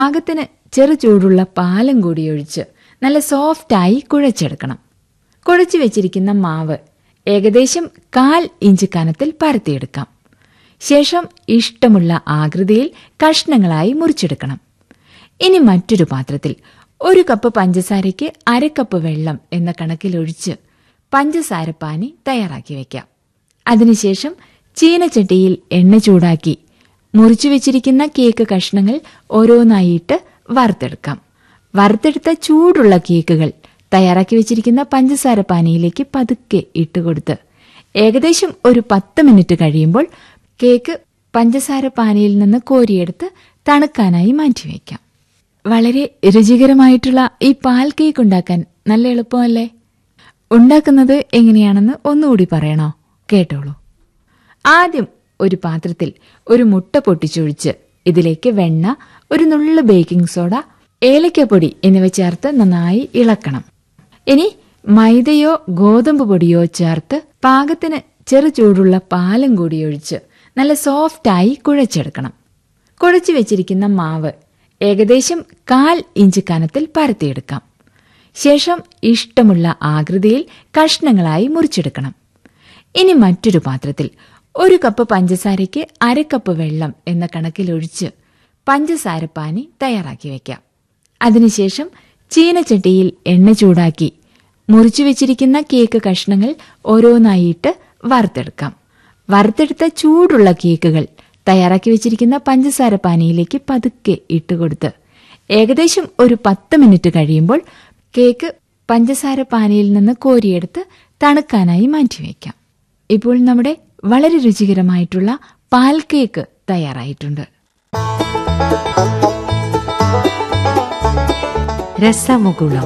പാകത്തിന് ചെറു ചൂടുള്ള പാലും കൂടി ഒഴിച്ച് നല്ല സോഫ്റ്റായി കുഴച്ചെടുക്കണം കുഴച്ചു വെച്ചിരിക്കുന്ന മാവ് ഏകദേശം കാൽ ഇഞ്ച് കനത്തിൽ പരത്തിയെടുക്കാം ശേഷം ഇഷ്ടമുള്ള ആകൃതിയിൽ കഷ്ണങ്ങളായി മുറിച്ചെടുക്കണം ഇനി മറ്റൊരു പാത്രത്തിൽ ഒരു കപ്പ് പഞ്ചസാരയ്ക്ക് അര കപ്പ് വെള്ളം എന്ന കണക്കിലൊഴിച്ച് പഞ്ചസാരപ്പാനി തയ്യാറാക്കി വയ്ക്കാം അതിനുശേഷം ചീനച്ചട്ടിയിൽ എണ്ണ ചൂടാക്കി മുറിച്ചു വെച്ചിരിക്കുന്ന കേക്ക് കഷ്ണങ്ങൾ ഓരോന്നായിട്ട് വറുത്തെടുക്കാം വറുത്തെടുത്ത ചൂടുള്ള കേക്കുകൾ തയ്യാറാക്കി വെച്ചിരിക്കുന്ന പഞ്ചസാര പാനിയിലേക്ക് പതുക്കെ ഇട്ടുകൊടുത്ത് ഏകദേശം ഒരു പത്ത് മിനിറ്റ് കഴിയുമ്പോൾ കേക്ക് പഞ്ചസാര പാനിയിൽ നിന്ന് കോരിയെടുത്ത് തണുക്കാനായി മാറ്റിവെക്കാം വളരെ രുചികരമായിട്ടുള്ള ഈ പാൽ കേക്ക് ഉണ്ടാക്കാൻ നല്ല എളുപ്പമല്ലേ ഉണ്ടാക്കുന്നത് എങ്ങനെയാണെന്ന് ഒന്നുകൂടി പറയണോ കേട്ടോളൂ ആദ്യം ഒരു പാത്രത്തിൽ ഒരു മുട്ട പൊട്ടിച്ചൊഴിച്ച് ഇതിലേക്ക് വെണ്ണ ഒരു നുള്ളു ബേക്കിംഗ് സോഡ ഏലക്കപ്പൊടി എന്നിവ ചേർത്ത് നന്നായി ഇളക്കണം ഇനി മൈദയോ ഗോതമ്പ് പൊടിയോ ചേർത്ത് പാകത്തിന് ചെറു ചൂടുള്ള പാലും കൂടി ഒഴിച്ച് നല്ല സോഫ്റ്റായി കുഴച്ചെടുക്കണം കുഴച്ചു വെച്ചിരിക്കുന്ന മാവ് ഏകദേശം കാൽ ഇഞ്ച് കനത്തിൽ പരത്തിയെടുക്കാം ശേഷം ഇഷ്ടമുള്ള ആകൃതിയിൽ കഷ്ണങ്ങളായി മുറിച്ചെടുക്കണം ഇനി മറ്റൊരു പാത്രത്തിൽ ഒരു കപ്പ് പഞ്ചസാരയ്ക്ക് അര കപ്പ് വെള്ളം എന്ന കണക്കിലൊഴിച്ച് പഞ്ചസാരപ്പാനി തയ്യാറാക്കി വയ്ക്കാം അതിനുശേഷം ചീനച്ചട്ടിയിൽ എണ്ണ ചൂടാക്കി മുറിച്ചു വെച്ചിരിക്കുന്ന കേക്ക് കഷ്ണങ്ങൾ ഓരോന്നായിട്ട് വറുത്തെടുക്കാം വറുത്തെടുത്ത ചൂടുള്ള കേക്കുകൾ തയ്യാറാക്കി വെച്ചിരിക്കുന്ന പഞ്ചസാര പാനിയിലേക്ക് പതുക്കെ ഇട്ടുകൊടുത്ത് ഏകദേശം ഒരു പത്ത് മിനിറ്റ് കഴിയുമ്പോൾ കേക്ക് പഞ്ചസാര പാനിയിൽ നിന്ന് കോരിയെടുത്ത് തണുക്കാനായി മാറ്റിവെക്കാം ഇപ്പോൾ നമ്മുടെ വളരെ രുചികരമായിട്ടുള്ള പാൽ കേക്ക് തയ്യാറായിട്ടുണ്ട് Rasamukulam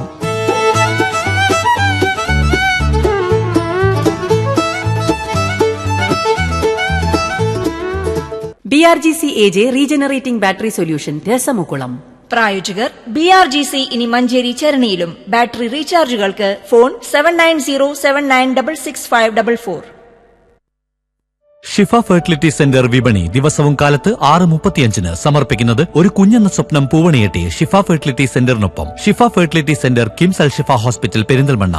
B R G C A J regenerating battery solution Rasamukulam പ്രായോജകർ ബി ആർ ജി സി ഇനി മഞ്ചേരി ചരണിയിലും ബാറ്ററി റീചാർജുകൾക്ക് phone seven nine zero seven nine double six five double four Shifa fertility center വിപണി ദിവസവും കാലത്ത് ആറ് മുപ്പത്തിയഞ്ചിന് സമർപ്പിക്കുന്നത് ഒരു കുഞ്ഞെന്ന സ്വപ്നം പൂവണിയെട്ടി ഷിഫ ഫെർട്ടിലിറ്റി സെന്ററിനൊപ്പം Shifa fertility center KIMS Al Shifa hospital Perinthalmanna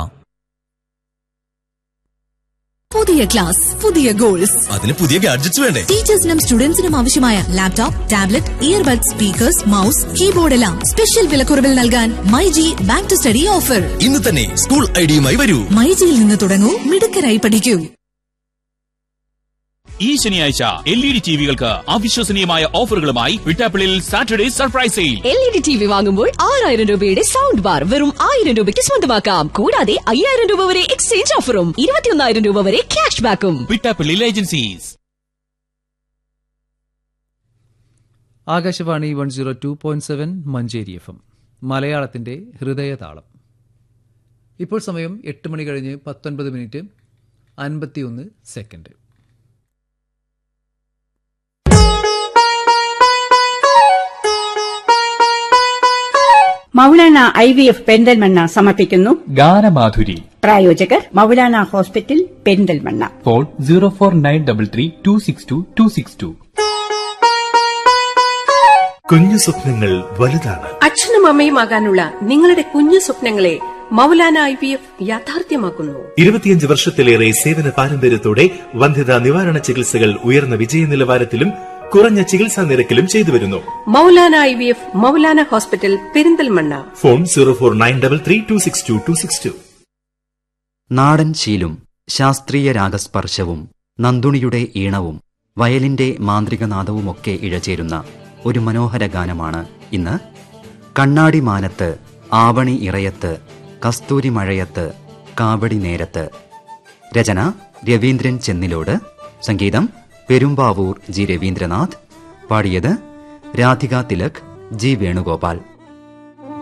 പുതിയ ക്ലാസ് പുതിയ ഗോൾസ് അതിന് പുതിയ ഗാഡ്ജറ്റ്സ് വേണ്ടേ ടീച്ചേഴ്സിനും സ്റ്റുഡൻസിനും ആവശ്യമായ laptop tablet earbud speakers mouse keyboard എല്ലാം സ്പെഷ്യൽ വിലക്കുറവിൽ നൽകാൻ MyG back to study offer ഇന്ന് തന്നെ സ്കൂൾ ഐഡിയുമായി വരൂ മൈജിയിൽ നിന്ന് തുടങ്ങൂ മിടുക്കരായി പഠിക്കൂ ഈ ശനിയാഴ്ച എൽ ഇ ഡി ടിവികൾക്ക് അവിശ്വസനീയമായ ഓഫറുകളുമായി വിട്ടാപ്പിളിൽ Saturday surprise sale L E D T V വാങ്ങുമ്പോൾ ആറായിരം രൂപയുടെ സൗണ്ട് ബാർ വെറും ആയിരം രൂപയ്ക്ക് സ്വന്തമാക്കാം കൂടാതെ അയ്യായിരം രൂപ വരെ എക്സ്ചേഞ്ച് ഓഫറും ഇരുപത്തിയൊന്നായിരം രൂപ വരെ ക്യാഷ് ബാക്കും വിട്ടാപ്പിളിൽ agencies Akashvani one zero two point seven Manjeri F M മലയാളത്തിന്റെ ഹൃദയതാളം ഇപ്പോൾ സമയം എട്ട് മണി കഴിഞ്ഞ് പത്തൊൻപത് മിനിറ്റ് അൻപത്തിയൊന്ന് second Maulana I V F Perinthalmanna സമർപ്പിക്കുന്നു ഗാനമാധുരി പ്രായോജകർ Maulana hospital Perinthalmanna phone zero four nine double three two six two two six two കുഞ്ഞു സ്വപ്നങ്ങൾ വലുതാണ് അച്ഛനും അമ്മയുമാകാനുള്ള നിങ്ങളുടെ കുഞ്ഞു സ്വപ്നങ്ങളെ മൗലാന ഐ വി എഫ് യാഥാർത്ഥ്യമാക്കുന്നു ഇരുപത്തിയഞ്ച് വർഷത്തിലേറെ സേവന പാരമ്പര്യത്തോടെ വന്ധ്യതാ നിവാരണ ചികിത്സകൾ ഉയർന്ന വിജയ നിലവാരത്തിലും കുറഞ്ഞ ചികിത്സാ നിരക്കിലും ചെയ്തു വരുന്നു Maulana I V F Maulana hospital Perinthalmanna phone zero four nine double three two six two two six two നാടൻ ശീലും ശാസ്ത്രീയ രാഗസ്പർശവും നന്ദുണിയുടെ ഈണവും വയലിന്റെ മാന്ത്രികനാദവുമൊക്കെ ഇഴചേരുന്ന ഒരു മനോഹര ഗാനമാണ് ഇന്ന് കണ്ണാടി മാനത്ത് ആവണി ഇറയത്ത് കസ്തൂരി മഴയത്ത് കാവടി നേരത്ത് രചന രവീന്ദ്രൻ ചെന്നിലോട് സംഗീതം പെരുമ്പാവൂർ ജി രവീന്ദ്രനാഥ് പാടിയത് രാധിക തിലക് ജി വേണുഗോപാൽ